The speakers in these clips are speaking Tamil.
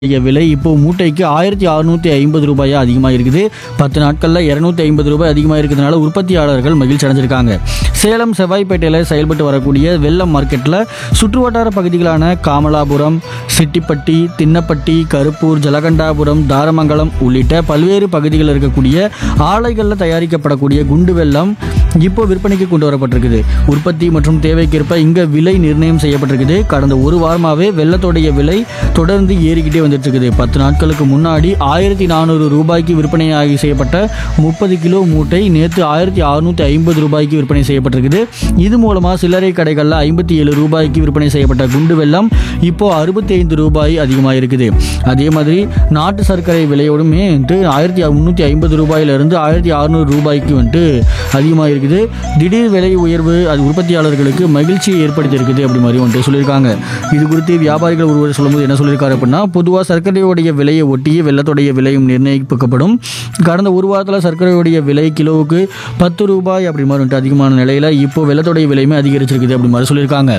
இன்றைய விலை இப்போ மூட்டைக்கு ஆயிரத்தி அறுநூற்றி ஐம்பது ரூபாயா அதிகமாக இருக்குது பத்து நாட்களில் இரநூத்தி ஐம்பது ரூபாய் அதிகமாக இருக்கிறதுனால உற்பத்தியாளர்கள் மகிழ்ச்சி அடைஞ்சிருக்காங்க சேலம் செவ்வாய்ப்பேட்டையில் செயல்பட்டு வரக்கூடிய வெள்ளம் மார்க்கெட்டில் சுற்றுவட்டார பகுதிகளான காமலாபுரம் சிட்டிப்பட்டி தின்னப்பட்டி கருப்பூர் ஜலகண்டாபுரம் தாரமங்கலம் உள்ளிட்ட பல்வேறு பகுதிகளில் இருக்கக்கூடிய ஆலைகளில் தயாரிக்கப்படக்கூடிய குண்டு வெள்ளம் இப்போ விற்பனைக்கு கொண்டு வரப்பட்டிருக்குது உற்பத்தி மற்றும் தேவைக்கேற்ப இங்கே விலை நிர்ணயம் செய்யப்பட்டிருக்குது கடந்த ஒரு வாரமாகவே வெள்ளத்தோடைய விலை தொடர்ந்து ஏறிக்கிட்டே வந்துட்டு இருக்குது பத்து நாட்களுக்கு முன்னாடி ஆயிரத்தி நானூறு ரூபாய்க்கு விற்பனையாகி செய்யப்பட்ட முப்பது கிலோ மூட்டை நேற்று ஆயிரத்தி அறுநூற்றி ஐம்பது ரூபாய்க்கு விற்பனை செய்யப்பட்டிருக்குது இது மூலமாக சில்லறை கடைகளில் ஐம்பத்தி ஏழு ரூபாய்க்கு விற்பனை செய்யப்பட்ட குண்டு வெள்ளம் இப்போ அறுபத்தி ஐந்து ரூபாய் அதிகமாக இருக்குது அதே மாதிரி நாட்டு சர்க்கரை விலையோடுமே வந்துட்டு ஆயிரத்தி முந்நூற்றி ஐம்பது ரூபாயிலிருந்து ஆயிரத்தி அறுநூறு ரூபாய்க்கு வந்துட்டு அதிகமாக இருக்குது திடீர் விலை உயர்வு அது உற்பத்தியாளர்களுக்கு மகிழ்ச்சியை ஏற்படுத்தி இருக்குது அப்படி மாதிரி வந்துட்டு சொல்லியிருக்காங்க இது குறித்து வியாபாரிகள் ஒருவர் சொல்லும்போது என்ன சொல்லியிருக்காரு அப்படின்னா பொதுவாக சர்க்கரையோடைய விலையை ஒட்டியே வெள்ளத்தோடைய விலையும் நிர்ணயிக்கப்படும் கடந்த ஒரு வாரத்தில் சர்க்கரையோடைய விலை கிலோவுக்கு பத்து ரூபாய் அப்படி மாதிரி வந்துட்டு அதிகமான நிலையில் இப்போ வெள்ளத்தோடைய விலையுமே அதிகரிச்சிருக்குது அப்படி மாதிரி சொல்லியிருக்காங்க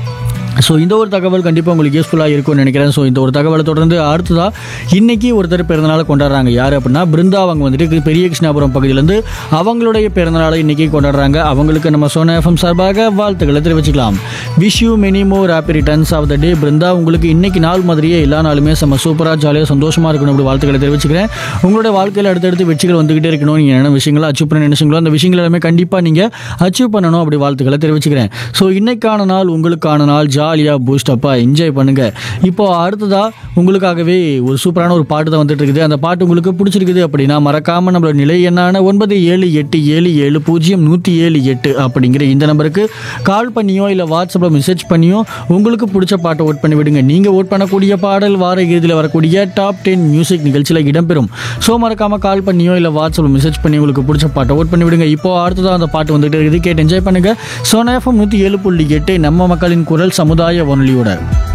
ஸோ இந்த ஒரு தகவல் கண்டிப்பாக உங்களுக்கு யூஸ்ஃபுல்லாக இருக்கும்னு நினைக்கிறேன் ஸோ இந்த ஒரு தகவலை தொடர்ந்து அடுத்ததாக இன்னைக்கு ஒருத்தர் பிறந்தநாளை கொண்டாடுறாங்க யார் அப்படின்னா பிருந்தா அவங்க வந்துட்டு பெரிய கிருஷ்ணாபுரம் பகுதியிலேருந்து அவங்களுடைய பிறந்தநாளை இன்னைக்கு கொண்டாடுறாங்க அவங்களுக்கு நம்ம சோனா எஃப்எம் சார்பாக வாழ்த்துக்களை தெரிவிச்சுக்கலாம் wish you many more happy returns of the day Brinda உங்களுக்கு இன்னைக்கு நாள் மாதிரியே எல்லா நாளுமே செம்ம சூப்பராக ஜாலியாக சந்தோஷமாக இருக்கணும் அப்படி வாழ்த்துக்களை தெரிவிச்சுக்கிறேன் உங்களுடைய வாழ்க்கையில் அடுத்தடுத்து வெற்றிகள் வந்துகிட்டே இருக்கணும் நீங்கள் என்ன விஷயங்களை அச்சீவ் பண்ண நினைச்சீங்களோ அந்த விஷயங்கள் எல்லாமே கண்டிப்பாக நீங்கள் அச்சீவ் பண்ணணும் அப்படி வாழ்த்துக்களை தெரிவிச்சுக்கிறேன் ஸோ இன்னைக்கான நாள் உங்களுக்கான நாள் ஜாலியாக பூஸ்டப்பாக என்ஜாய் பண்ணுங்கள் இப்போ அடுத்ததாக உங்களுக்காகவே ஒரு சூப்பரான ஒரு பாட்டு தான் வந்துட்டு இருக்குது அந்த பாட்டு உங்களுக்கு பிடிச்சிருக்குது அப்படின்னா மறக்காமல் நம்மளோட நிலை என்னான ஒன்பது ஏழு எட்டு ஏழு ஏழு பூஜ்ஜியம் நூற்றி ஏழு எட்டு அப்படிங்கிற இந்த நம்பருக்கு கால் பண்ணியோ இல்லை வாட்ஸ்அப்பில் மெசேஜ் பண்ணியோ உங்களுக்கு பிடிச்ச பாட்டை ஓட் பண்ணி விடுங்க நீங்கள் ஓட் பண்ணக்கூடிய பாடல் வார இறுதியில் வரக்கூடிய டாப் டென் மியூசிக் நிகழ்ச்சியில் இடம்பெறும் ஸோ மறக்காமல் கால் பண்ணியோ இல்லை வாட்ஸ்அப்பில் மெசேஜ் பண்ணி உங்களுக்கு பிடிச்ச பாட்டை ஓட் பண்ணி விடுங்க இப்போ அடுத்ததாக அந்த பாட்டு வந்துட்டு இருக்குது கேட்டு என்ஜாய் பண்ணுங்கள் சோனா எஃப்எம் நூற்றி ஏழு புள்ளி எட்டு நம்ம மக்களின் குரல் சமுதாய வானொலியோட